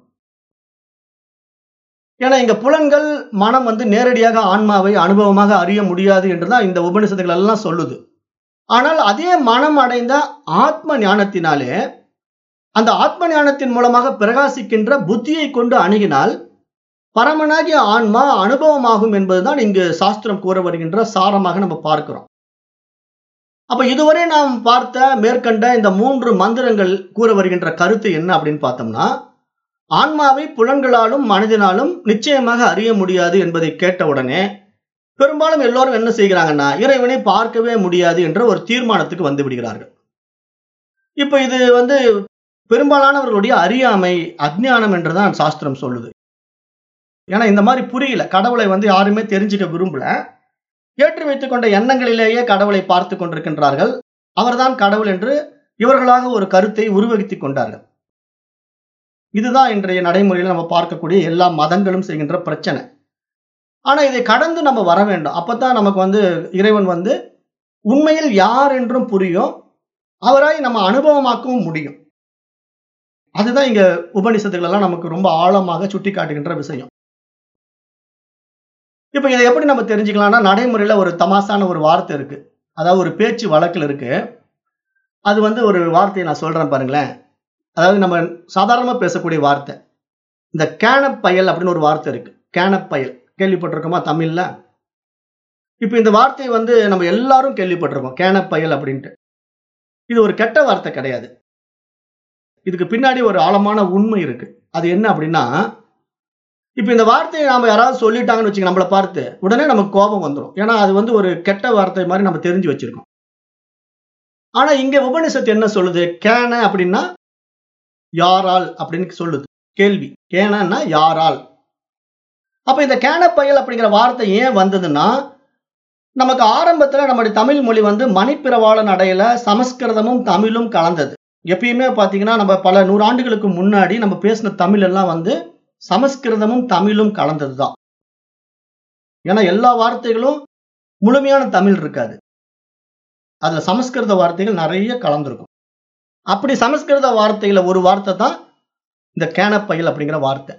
ஏன்னா இங்க புலன்கள் மனம் வந்து நேரடியாக ஆன்மாவை அனுபவமாக அறிய முடியாது என்றுதான் இந்த உபனிஷத்துகள் எல்லாம் சொல்லுது ஆனால் அதே மனம் அடைந்த ஆத்ம ஞானத்தினாலே அந்த ஆத்ம ஞானத்தின் மூலமாக பிரகாசிக்கின்ற புத்தியை கொண்டு அணுகினால் பரமனாகிய ஆன்மா அனுபவமாகும் என்பதுதான் இங்கு சாஸ்திரம் கூற வருகின்ற சாரமாக நம்ம பார்க்கிறோம் அப்ப இதுவரை நாம் பார்த்த மேற்கண்ட இந்த மூன்று மந்திரங்கள் கூற வருகின்ற கருத்து என்ன அப்படின்னு பார்த்தோம்னா ஆன்மாவை புலன்களாலும் மனதினாலும் நிச்சயமாக அறிய முடியாது என்பதை கேட்டவுடனே பெரும்பாலும் எல்லோரும் என்ன செய்கிறாங்கன்னா இறைவனை பார்க்கவே முடியாது என்ற ஒரு தீர்மானத்துக்கு வந்து விடுகிறார்கள் இப்ப இது வந்து பெரும்பாலானவர்களுடைய அறியாமை அஜ்ஞானம் என்றுதான் சாஸ்திரம் சொல்லுது ஏன்னா இந்த மாதிரி புரியல கடவுளை வந்து யாருமே தெரிஞ்சுக்க விரும்பல ஏற்றி வைத்துக் கொண்ட எண்ணங்களிலேயே கடவுளை பார்த்து கொண்டிருக்கின்றார்கள் அவர்தான் கடவுள் என்று இவர்களாக ஒரு கருத்தை உருவகித்துக் கொண்டார்கள் இதுதான் இன்றைய நடைமுறையில் நம்ம பார்க்கக்கூடிய எல்லா மதங்களும் செய்கின்ற பிரச்சனை ஆனா இதை கடந்து நம்ம வர வேண்டும் அப்பதான் நமக்கு வந்து இறைவன் வந்து உண்மையில் யார் என்றும் புரியும் அவராய் நம்ம அனுபவமாக்கவும் முடியும் அதுதான் இங்க உபனிஷத்துகள் எல்லாம் நமக்கு ரொம்ப ஆழமாக சுட்டி காட்டுகின்ற விஷயம் இப்ப இதை எப்படி நம்ம தெரிஞ்சுக்கலாம்னா நடைமுறையில ஒரு தமாசான ஒரு வார்த்தை இருக்கு அதாவது ஒரு பேச்சு வழக்கில் இருக்கு அது வந்து ஒரு வார்த்தையை நான் சொல்றேன் பாருங்களேன் அதாவது நம்ம சாதாரணமா பேசக்கூடிய வார்த்தை இந்த கேனப்பயல் அப்படின்னு ஒரு வார்த்தை இருக்கு கேனப்பயல் கேள்விப்பட்டிருக்கோமா தமிழ்ல இப்ப இந்த வார்த்தையை வந்து நம்ம எல்லாரும் கேள்விப்பட்டிருக்கோம் கேனப்பயல் அப்படின்ட்டு இது ஒரு கெட்ட வார்த்தை கிடையாது இதுக்கு பின்னாடி ஒரு ஆழமான உண்மை இருக்கு அது என்ன அப்படின்னா இப்ப இந்த வார்த்தையை நாம யாராவது சொல்லிட்டாங்கன்னு வச்சுக்க நம்மளை பார்த்து உடனே நமக்கு கோபம் வந்துடும் ஏன்னா அது வந்து ஒரு கெட்ட வார்த்தை மாதிரி நம்ம தெரிஞ்சு வச்சிருக்கோம் ஆனா இங்க உபனிஷத்து என்ன சொல்லுது கேன அப்படின்னா யாரால் அப்படின்னு சொல்லுது கேள்வி கேனா யாரால் அப்ப இந்த கேன பயல் அப்படிங்கிற வார்த்தை ஏன் வந்ததுன்னா நமக்கு ஆரம்பத்துல நம்முடைய தமிழ் மொழி வந்து மணிப்பிரவாளன் அடையில சமஸ்கிருதமும் தமிழும் கலந்தது எப்பயுமே பாத்தீங்கன்னா நம்ம பல நூறாண்டுகளுக்கு முன்னாடி நம்ம பேசின தமிழ் எல்லாம் வந்து சமஸ்கிருதமும் தமிழும் கலந்தது தான் ஏன்னா எல்லா வார்த்தைகளும் முழுமையான தமிழ் இருக்காது அதுல சமஸ்கிருத வார்த்தைகள் நிறைய கலந்துருக்கும் அப்படி சமஸ்கிருத வார்த்தையில ஒரு வார்த்தை தான் இந்த கேனப்பயல் அப்படிங்கிற வார்த்தை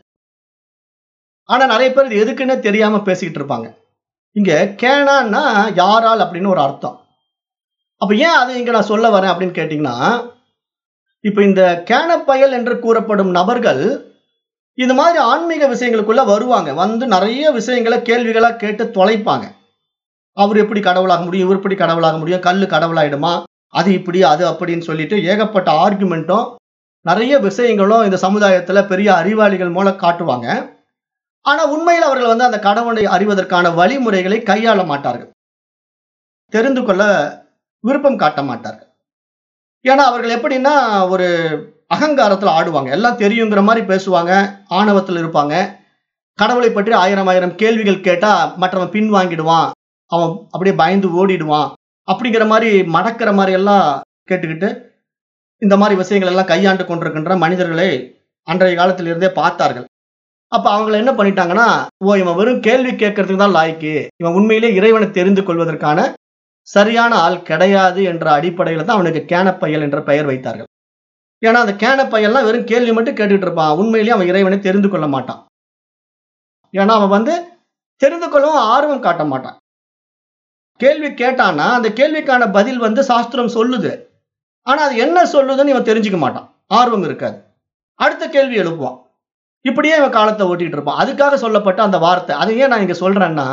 ஆனா நிறைய பேர் இது எதுக்குன்னே தெரியாம பேசிக்கிட்டு இருப்பாங்க இங்க கேனான்னா யாரால் அப்படின்னு ஒரு அர்த்தம் அப்ப ஏன் அதை இங்க நான் சொல்ல வரேன் அப்படின்னு கேட்டீங்கன்னா இப்ப இந்த கேனப்பயல் என்று கூறப்படும் நபர்கள் இந்த மாதிரி ஆன்மீக விஷயங்களுக்குள்ள வருவாங்க வந்து நிறைய விஷயங்களை கேள்விகளா கேட்டு தொலைப்பாங்க அவர் எப்படி கடவுளாக முடியும் இவர் எப்படி கடவுளாக முடியும் கல்லு கடவுளாயிடுமா அது இப்படி அது அப்படின்னு சொல்லிட்டு ஏகப்பட்ட ஆர்குமெண்ட்டும் நிறைய விஷயங்களும் இந்த சமுதாயத்துல பெரிய அறிவாளிகள் மூலம் காட்டுவாங்க ஆனா உண்மையில் அவர்கள் வந்து அந்த கடவுளை அறிவதற்கான வழிமுறைகளை கையாள மாட்டார்கள் தெரிந்து கொள்ள விருப்பம் காட்ட மாட்டார்கள் ஏன்னா அவர்கள் எப்படின்னா ஒரு அகங்காரத்துல ஆடுவாங்க எல்லாம் தெரியுங்கிற மாதிரி பேசுவாங்க ஆணவத்தில் இருப்பாங்க கடவுளை பற்றி ஆயிரம் ஆயிரம் கேள்விகள் கேட்டா மற்றவன் பின் வாங்கிடுவான் அவன் அப்படியே பயந்து ஓடிடுவான் அப்படிங்கிற மாதிரி மடக்கிற மாதிரி எல்லாம் கேட்டுக்கிட்டு இந்த மாதிரி விஷயங்கள் எல்லாம் கையாண்டு கொண்டிருக்கின்ற மனிதர்களை அன்றைய காலத்தில் இருந்தே பார்த்தார்கள் அப்ப அவங்களை என்ன பண்ணிட்டாங்கன்னா ஓ இவன் வெறும் கேள்வி கேட்கறதுக்கு தான் லாய்க்கு இவன் உண்மையிலே இறைவனை தெரிந்து கொள்வதற்கான சரியான ஆள் கிடையாது என்ற அடிப்படையில தான் அவனுக்கு கேனப்பயல் என்ற பெயர் வைத்தார்கள் ஏன்னா அந்த கேனப்பையெல்லாம் வெறும் கேள்வி மட்டும் கேட்டுட்டு இருப்பான் உண்மையிலேயே அவன் இறைவனை தெரிந்து கொள்ள மாட்டான் ஏன்னா அவன் வந்து தெரிந்து கொள்ளவும் ஆர்வம் காட்ட மாட்டான் கேள்வி கேட்டான்னா அந்த கேள்விக்கான பதில் வந்து சாஸ்திரம் சொல்லுது ஆனா அது என்ன சொல்லுதுன்னு இவன் தெரிஞ்சுக்க மாட்டான் ஆர்வம் இருக்காது அடுத்த கேள்வி எழுப்புவான் இப்படியே இவன் காலத்தை ஓட்டிட்டு இருப்பான் அதுக்காக சொல்லப்பட்ட அந்த வார்த்தை அதை ஏன் நான் இங்க சொல்றேன்னா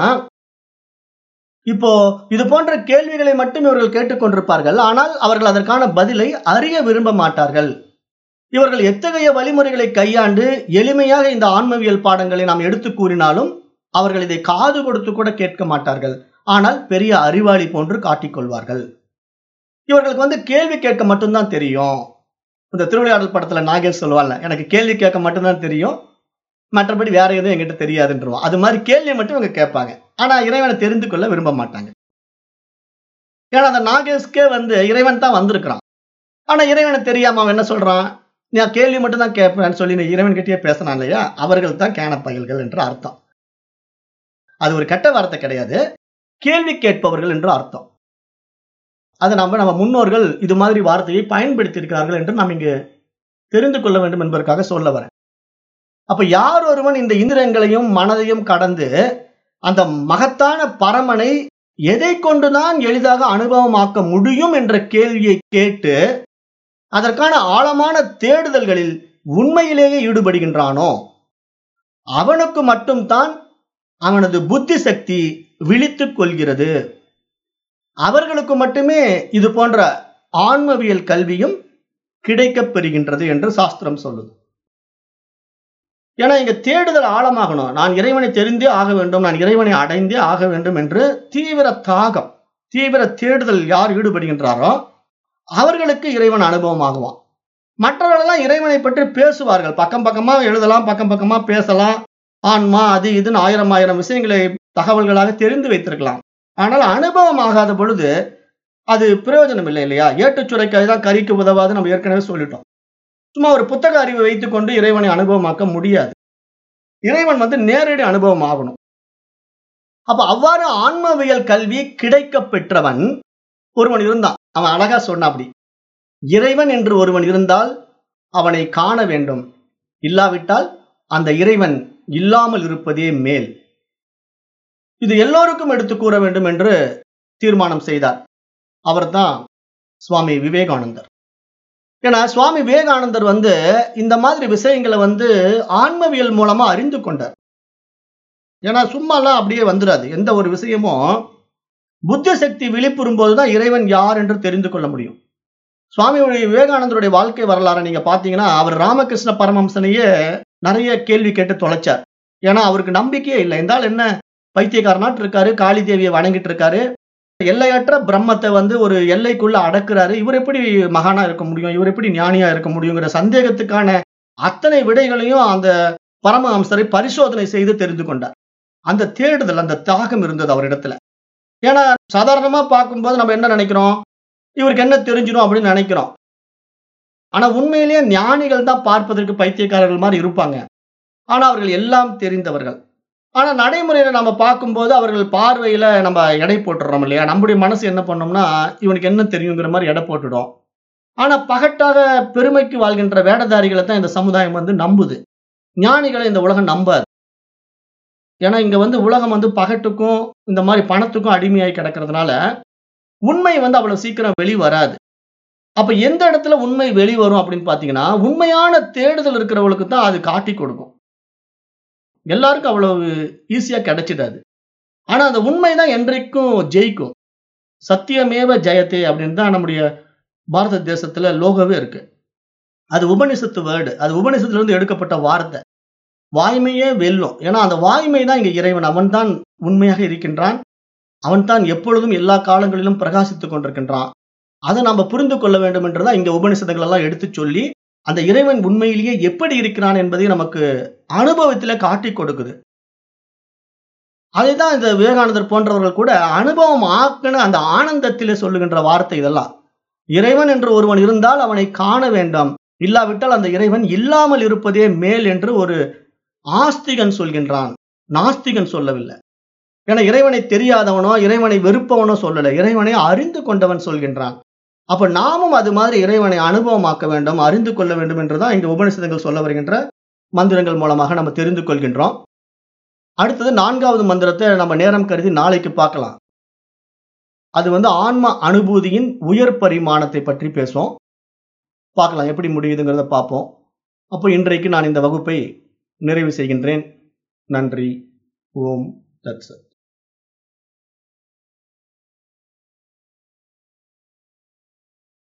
இப்போ இது போன்ற கேள்விகளை மட்டும் இவர்கள் கேட்டுக்கொண்டிருப்பார்கள் ஆனால் அவர்கள் அதற்கான பதிலை அறிய விரும்ப மாட்டார்கள் இவர்கள் எத்தகைய வழிமுறைகளை கையாண்டு எளிமையாக இந்த ஆன்மவியல் பாடங்களை நாம் எடுத்து கூறினாலும் அவர்கள் இதை காது கொடுத்து கூட கேட்க மாட்டார்கள் ஆனால் பெரிய அறிவாளி போன்று காட்டிக்கொள்வார்கள் இவர்களுக்கு வந்து கேள்வி கேட்க மட்டும்தான் தெரியும் இந்த திருவிளையாடல் படத்துல நாகேஷ் சொல்லுவாங்க எனக்கு கேள்வி கேட்க மட்டும்தான் தெரியும் மற்றபடி வேற எதுவும் எங்கிட்ட தெரியாதுன்றோம் அது மாதிரி கேள்வியை மட்டும் இவங்க கேட்பாங்க ஆனா இறைவனை தெரிந்து கொள்ள விரும்ப மாட்டாங்க ஏன்னா அந்த நாகேஷ்கே வந்து இறைவன் தான் வந்திருக்கிறான் ஆனா இறைவனை தெரியாம அவன் என்ன சொல்றான் நான் கேள்வி மட்டும் தான் கேட்பேன்னு சொல்லி நீ இறைவன் கிட்டயே பேசினான் இல்லையா அவர்கள் தான் கேனப்பயல்கள் என்று அர்த்தம் அது ஒரு கெட்ட வார்த்தை கிடையாது கேள்வி கேட்பவர்கள் என்று அர்த்தம் அதை நம்ம நம்ம முன்னோர்கள் இது மாதிரி வார்த்தையை பயன்படுத்தி இருக்கிறார்கள் என்று நாம் இங்கு தெரிந்து கொள்ள வேண்டும் என்பதற்காக சொல்ல வரேன் அப்ப யார் ஒருவன் இந்த இந்திரங்களையும் மனதையும் கடந்து அந்த மகத்தான பரமனை எதை கொண்டுதான் எளிதாக அனுபவமாக்க முடியும் என்ற கேள்வியை கேட்டு அதற்கான ஆழமான தேடுதல்களில் உண்மையிலேயே ஈடுபடுகின்றானோ அவனுக்கு மட்டும்தான் அவனது புத்தி சக்தி விழித்துக் கொள்கிறது அவர்களுக்கு மட்டுமே இது போன்ற ஆன்மவியல் கல்வியும் கிடைக்கப் பெறுகின்றது என்று சாஸ்திரம் சொல்லுது ஏன்னா இங்க தேடுதல் ஆழமாகணும் நான் இறைவனை தெரிந்தே ஆக வேண்டும் நான் இறைவனை அடைந்தே ஆக வேண்டும் என்று தீவிர தாகம் தீவிர தேடுதல் யார் ஈடுபடுகின்றாரோ அவர்களுக்கு இறைவன் அனுபவமாகுவான் மற்றவர்களெல்லாம் இறைவனை பற்றி பேசுவார்கள் பக்கம் பக்கமா எழுதலாம் பக்கம் பக்கமா பேசலாம் ஆன்மா அது இதுன்னு ஆயிரம் ஆயிரம் விஷயங்களை தகவல்களாக தெரிந்து வைத்திருக்கலாம் ஆனால் அனுபவம் ஆகாத பொழுது அது பிரயோஜனம் இல்லை இல்லையா ஏட்டுச் சுரைக்காய் தான் கறிக்கு உதவாது நம்ம ஏற்கனவே சொல்லிட்டோம் சும்மா ஒரு புத்தக அறிவை வைத்துக்கொண்டு இறைவனை அனுபவமாக்க முடியாது இறைவன் வந்து நேரடி அனுபவம் ஆகணும் அப்ப அவ்வாறு ஆன்மவியல் கல்வி கிடைக்க பெற்றவன் ஒருவன் இருந்தான் அவன் அழகா சொன்ன அப்படி இறைவன் என்று ஒருவன் இருந்தால் அவனை காண வேண்டும் இல்லாவிட்டால் அந்த இறைவன் இல்லாமல் இருப்பதே மேல் இது எல்லோருக்கும் எடுத்து கூற வேண்டும் என்று தீர்மானம் செய்தார் அவர்தான் சுவாமி விவேகானந்தர் ஏன்னா சுவாமி விவேகானந்தர் வந்து இந்த மாதிரி விஷயங்களை வந்து ஆன்மவியல் மூலமா அறிந்து கொண்டார் ஏன்னா சும்மாலாம் அப்படியே வந்துடாது எந்த ஒரு விஷயமும் புத்த சக்தி விழிப்புறும் போதுதான் இறைவன் யார் என்று தெரிந்து கொள்ள முடியும் சுவாமியுடைய விவேகானந்தருடைய வாழ்க்கை வரலாறு நீங்க பாத்தீங்கன்னா அவர் ராமகிருஷ்ண பரமம்சனையே நிறைய கேள்வி கேட்டு தொலைச்சார் ஏன்னா அவருக்கு நம்பிக்கையே இல்லை என்றால் என்ன பைத்தியக்காரனாட்டு இருக்காரு காளி தேவியை வணங்கிட்டு இருக்காரு எல்லையற்ற பிரம்மத்தை வந்து ஒரு எல்லைக்குள்ள அடக்குறாரு இவர் எப்படி மகானா இருக்க முடியும் இவர் எப்படி ஞானியா இருக்க முடியுங்கிற சந்தேகத்துக்கான அத்தனை விடைகளையும் அந்த பரமஹம்சரை பரிசோதனை செய்து தெரிந்து கொண்டார் அந்த தேடுதல் அந்த தாகம் இருந்தது அவரிடத்துல ஏன்னா சாதாரணமா பார்க்கும்போது நம்ம என்ன நினைக்கிறோம் இவருக்கு என்ன தெரிஞ்சிடும் அப்படின்னு நினைக்கிறோம் ஆனா உண்மையிலேயே ஞானிகள் தான் பார்ப்பதற்கு பைத்தியக்காரர்கள் மாதிரி இருப்பாங்க ஆனா அவர்கள் எல்லாம் தெரிந்தவர்கள் ஆனா நடைமுறையில நம்ம பார்க்கும்போது அவர்கள் பார்வையில நம்ம எடை போட்டுடுறோம் இல்லையா நம்முடைய மனசு என்ன பண்ணோம்னா இவனுக்கு என்ன தெரியுங்கிற மாதிரி எடை போட்டுடும் ஆனா பகட்டாக பெருமைக்கு வாழ்கின்ற வேடதாரிகளை தான் இந்த சமுதாயம் வந்து நம்புது ஞானிகளை இந்த உலகம் நம்பாது ஏன்னா இங்க வந்து உலகம் வந்து பகட்டுக்கும் இந்த மாதிரி பணத்துக்கும் அடிமையாகி கிடக்கிறதுனால உண்மை வந்து அவ்வளவு சீக்கிரம் வெளி வராது அப்ப எந்த இடத்துல உண்மை வெளிவரும் அப்படின்னு பாத்தீங்கன்னா உண்மையான தேடுதல் இருக்கிறவங்களுக்கு தான் அது காட்டி கொடுக்கும் எல்லாருக்கும் அவ்வளவு ஈஸியா கிடைச்சிடாது ஆனா அந்த உண்மைதான் என்றைக்கும் ஜெயிக்கும் சத்தியமேவ ஜெயத்தே அப்படின்னு தான் நம்முடைய பாரத தேசத்துல லோகவே இருக்கு அது உபனிஷத்து வேர்டு அது உபனிஷத்துல இருந்து எடுக்கப்பட்ட வார்த்தை வாய்மையே வெல்லும் ஏன்னா அந்த வாய்மை தான் இங்க இறைவன் அவன் தான் உண்மையாக இருக்கின்றான் அவன் தான் எப்பொழுதும் எல்லா காலங்களிலும் பிரகாசித்துக் கொண்டிருக்கின்றான் அதை நம்ம புரிந்து கொள்ள வேண்டும் என்றுதான் இங்க உபனிஷத்துகள் எல்லாம் எடுத்து சொல்லி அந்த இறைவன் உண்மையிலேயே எப்படி இருக்கிறான் என்பதை நமக்கு அனுபவத்தில காட்டி கொடுக்குது அதைதான் இந்த விவேகானந்தர் போன்றவர்கள் கூட அனுபவம் ஆக்குன அந்த ஆனந்தத்திலே சொல்லுகின்ற வார்த்தை இதெல்லாம் இறைவன் என்று ஒருவன் இருந்தால் அவனை காண வேண்டாம் இல்லாவிட்டால் அந்த இறைவன் இல்லாமல் இருப்பதே மேல் என்று ஒரு ஆஸ்திகன் சொல்கின்றான் நாஸ்திகன் சொல்லவில்லை ஏன்னா இறைவனை தெரியாதவனோ இறைவனை வெறுப்பவனோ சொல்லல இறைவனை அறிந்து கொண்டவன் சொல்கின்றான் அப்ப நாமும் அது மாதிரி இறைவனை அனுபவமாக்க வேண்டும் அறிந்து கொள்ள வேண்டும் என்றுதான் இங்க உபனிஷதங்கள் சொல்ல வருகின்ற மந்திரங்கள் மூலமாக நம்ம தெரிந்து கொள்கின்றோம் அடுத்தது நான்காவது மந்திரத்தை நம்ம நேரம் கருதி நாளைக்கு பார்க்கலாம் அது வந்து ஆன்ம அனுபூதியின் உயர் பரிமாணத்தை பற்றி பேசுவோம் பார்க்கலாம் எப்படி முடியுதுங்கிறத பார்ப்போம் அப்போ இன்றைக்கு நான் இந்த வகுப்பை நிறைவு செய்கின்றேன் நன்றி ஓம் தத்சத்